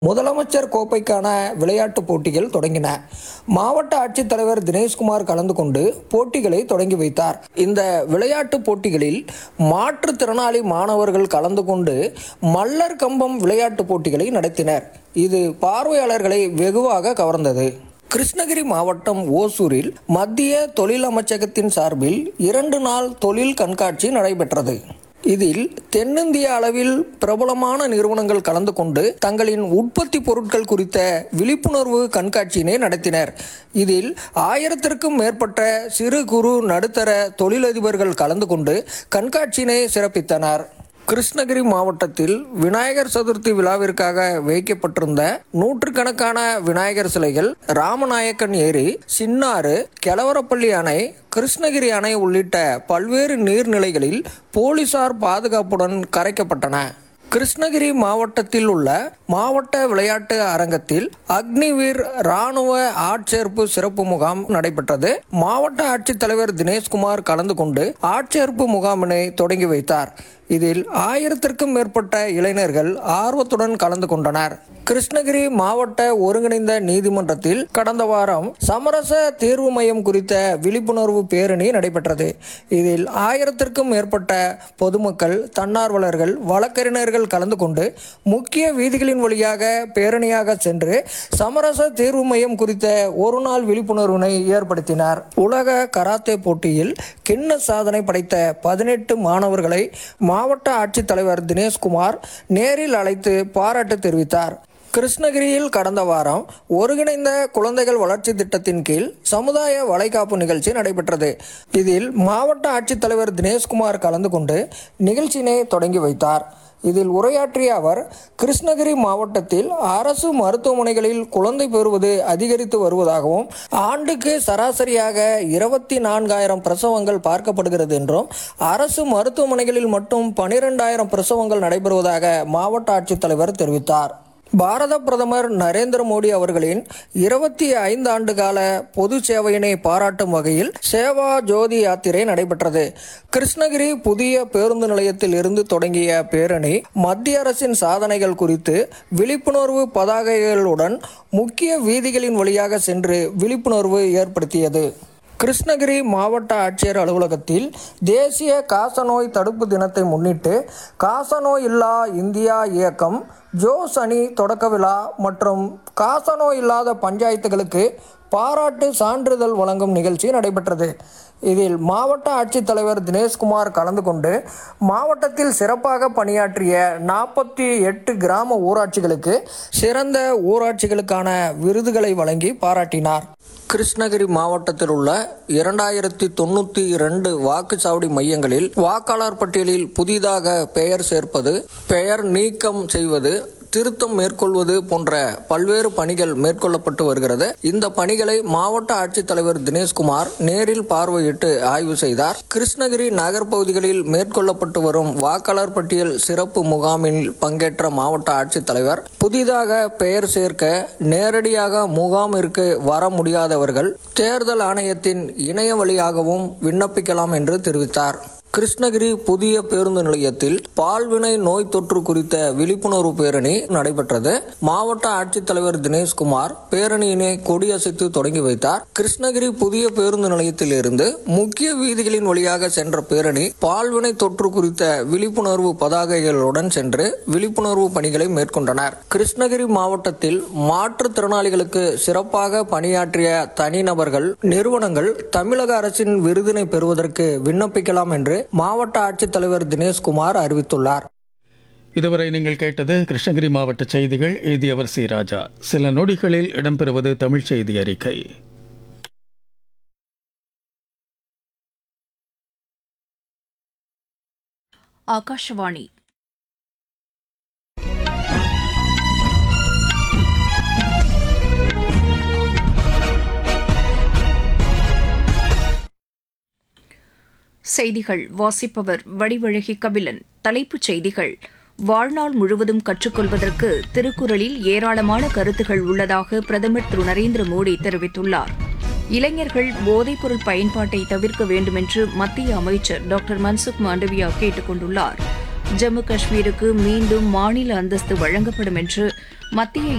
முதலமைச்சர் கோப்பைக்கான விளையாட்டுப் போட்டிகள் தொடங்கின மாவட்ட ஆட்சித்தலைவர் தினேஷ்குமார் கலந்து கொண்டு போட்டிகளை தொடங்கி வைத்தார் இந்த விளையாட்டுப் போட்டிகளில் மாற்றுத்திறனாளி மாணவர்கள் கலந்து கொண்டு மல்லர் கம்பம் விளையாட்டுப் போட்டிகளை நடத்தினர் இது பார்வையாளர்களை வெகுவாக கவர்ந்தது கிருஷ்ணகிரி மாவட்டம் ஓசூரில் மத்திய தொழில் அமைச்சகத்தின் சார்பில் இரண்டு நாள் தொழில் கண்காட்சி நடைபெற்றது இதில் தென்னிந்திய அளவில் பிரபலமான நிறுவனங்கள் கலந்து கொண்டு தங்களின் உற்பத்தி பொருட்கள் குறித்த விழிப்புணர்வு கண்காட்சியினை நடத்தினர் இதில் ஆயிரத்திற்கும் மேற்பட்ட சிறு குறு நடுத்தர தொழிலதிபர்கள் கலந்து கொண்டு கண்காட்சியினை சிறப்பித்தனர் கிருஷ்ணகிரி மாவட்டத்தில் விநாயகர் சதுர்த்தி விழாவிற்காக வைக்கப்பட்டிருந்த நூற்றுக்கணக்கான விநாயகர் சிலைகள் ராமநாயக்கன் ஏரி சின்னாறு கெலவரப்பள்ளி அணை கிருஷ்ணகிரி அணை உள்ளிட்ட பல்வேறு நீர்நிலைகளில் போலீசார் பாதுகாப்புடன் கரைக்கப்பட்டன கிருஷ்ணகிரி மாவட்டத்தில் உள்ள மாவட்ட விளையாட்டு அரங்கத்தில் அக்னிவீர் ராணுவ ஆட்சேர்ப்பு சிறப்பு முகாம் நடைபெற்றது மாவட்ட ஆட்சித்தலைவர் தினேஷ்குமார் கலந்து கொண்டு ஆட்சேர்ப்பு முகாமினை தொடங்கி வைத்தார் இதில் ஆயிரத்திற்கும் மேற்பட்ட இளைஞர்கள் ஆர்வத்துடன் கலந்து கொண்டனர் கிருஷ்ணகிரி மாவட்ட ஒருங்கிணைந்த நீதிமன்றத்தில் கடந்த வாரம் சமரச தீர்வு மையம் குறித்த விழிப்புணர்வு பேரணி நடைபெற்றது இதில் ஆயிரத்திற்கும் மேற்பட்ட பொதுமக்கள் தன்னார்வலர்கள் வழக்கறிஞர்கள் கலந்து கொண்டு முக்கிய வீதிகளின் வழியாக பேரணியாக சென்று சமரச தீர்வு மையம் குறித்த ஒரு நாள் விழிப்புணர்வினை ஏற்படுத்தினார் உலக கராத்தே போட்டியில் கிண்ண சாதனை படைத்த பதினெட்டு மாணவர்களை மாவட்ட ஆட்சித்தலைவர் தினேஷ்குமார் நேரில் அழைத்து பாராட்டு தெரிவித்தார் கிருஷ்ணகிரியில் கடந்த வாரம் ஒருங்கிணைந்த குழந்தைகள் வளர்ச்சி திட்டத்தின் கீழ் சமுதாய வளைகாப்பு நிகழ்ச்சி நடைபெற்றது இதில் மாவட்ட ஆட்சித்தலைவர் தினேஷ்குமார் கலந்து கொண்டு நிகழ்ச்சியினை தொடங்கி வைத்தார் இதில் உரையாற்றிய அவர் கிருஷ்ணகிரி மாவட்டத்தில் அரசு மருத்துவமனைகளில் குழந்தை பெறுவது அதிகரித்து வருவதாகவும் ஆண்டுக்கு சராசரியாக இருபத்தி நான்காயிரம் பிரசவங்கள் பார்க்கப்படுகிறது என்றும் அரசு மருத்துவமனைகளில் மட்டும் பனிரெண்டாயிரம் பிரசவங்கள் நடைபெறுவதாக மாவட்ட ஆட்சித்தலைவர் தெரிவித்தார் பாரத பிரதமர் நரேந்திர மோடி அவர்களின் இருபத்தி ஐந்து ஆண்டு கால பொது சேவையினை பாராட்டும் வகையில் சேவா ஜோதி யாத்திரை நடைபெற்றது கிருஷ்ணகிரி புதிய பேருந்து நிலையத்தில் இருந்து தொடங்கிய பேரணி மத்திய அரசின் சாதனைகள் குறித்து விழிப்புணர்வு பதாகைகளுடன் முக்கிய வீதிகளின் வழியாக சென்று விழிப்புணர்வு ஏற்படுத்தியது கிருஷ்ணகிரி மாவட்ட ஆட்சியர் அலுவலகத்தில் தேசிய காசநோய் தடுப்பு தினத்தை முன்னிட்டு காசநோய் இல்லா இந்தியா இயக்கம் ஜோஸ் அணி தொடக்க விழா மற்றும் காசநோய் இல்லாத பஞ்சாயத்துகளுக்கு பாராட்டு சான்றிதழ் வழங்கும் நிகழ்ச்சி நடைபெற்றது இதில் மாவட்ட ஆட்சித்தலைவர் தினேஷ்குமார் கலந்து கொண்டு மாவட்டத்தில் சிறப்பாக பணியாற்றிய நாற்பத்தி எட்டு கிராம ஊராட்சிகளுக்கு சிறந்த ஊராட்சிகளுக்கான விருதுகளை வழங்கி பாராட்டினார் கிருஷ்ணகிரி மாவட்டத்தில் உள்ள இரண்டாயிரத்தி தொண்ணூற்றி இரண்டு வாக்குச்சாவடி மையங்களில் வாக்காளர் பட்டியலில் புதிதாக பெயர் சேர்ப்பது பெயர் நீக்கம் செய்வது திருத்தம் மேற்கொள்வது போன்ற பல்வேறு பணிகள் மேற்கொள்ளப்பட்டு வருகிறது இந்த பணிகளை மாவட்ட ஆட்சித்தலைவர் தினேஷ்குமார் நேரில் பார்வையிட்டு ஆய்வு செய்தார் கிருஷ்ணகிரி நகர் பகுதிகளில் மேற்கொள்ளப்பட்டு வரும் வாக்காளர் பட்டியல் சிறப்பு முகாமில் பங்கேற்ற மாவட்ட ஆட்சித்தலைவர் புதிதாக பெயர் சேர்க்க நேரடியாக முகாமிற்கு வர முடியாதவர்கள் தேர்தல் ஆணையத்தின் இணைய வழியாகவும் விண்ணப்பிக்கலாம் என்று தெரிவித்தார் கிருஷ்ணகிரி புதிய பேருந்து நிலையத்தில் பால்வினை நோய் தொற்று குறித்த விழிப்புணர்வு பேரணி நடைபெற்றது மாவட்ட ஆட்சித்தலைவர் தினேஷ்குமார் பேரணியினை கொடியசைத்து தொடங்கி வைத்தார் கிருஷ்ணகிரி புதிய பேருந்து நிலையத்தில் இருந்து முக்கிய வீதிகளின் வழியாக சென்ற பேரணி பால்வினை தொற்று குறித்த விழிப்புணர்வு பதாகைகளுடன் சென்று விழிப்புணர்வு பணிகளை மேற்கொண்டனர் கிருஷ்ணகிரி மாவட்டத்தில் மாற்றுத்திறனாளிகளுக்கு சிறப்பாக பணியாற்றிய தனிநபர்கள் நிறுவனங்கள் தமிழக அரசின் விருதினை பெறுவதற்கு விண்ணப்பிக்கலாம் என்று மாவட்ட ஆட்சித்தலைவர் தினேஷ்குமார் அறிவித்துள்ளார் இதுவரை நீங்கள் கேட்டது கிருஷ்ணகிரி மாவட்ட செய்திகள் எழுதியவர் சி ராஜா சில நொடிகளில் இடம்பெறுவது தமிழ் செய்தி அறிக்கை ಆಕಾಶವಾಣಿ செய்திகள் வாசிப்பவர் வடிவழகி கபிலன் தலைப்புச் செய்திகள் வாழ்நாள் முழுவதும் கற்றுக்கொள்வதற்கு திருக்குறளில் ஏராளமான கருத்துகள் உள்ளதாக பிரதமர் திரு நரேந்திர மோடி தெரிவித்துள்ளார் இளைஞர்கள் போதைப்பொருள் பயன்பாட்டை தவிர்க்க வேண்டுமென்று மத்திய அமைச்சர் டாக்டர் மன்சுக் மாண்டவியா கேட்டுக் கொண்டுள்ளார் ஜம்மு காஷ்மீருக்கு மீண்டும் மாநில அந்தஸ்து வழங்கப்படும் என்று மத்திய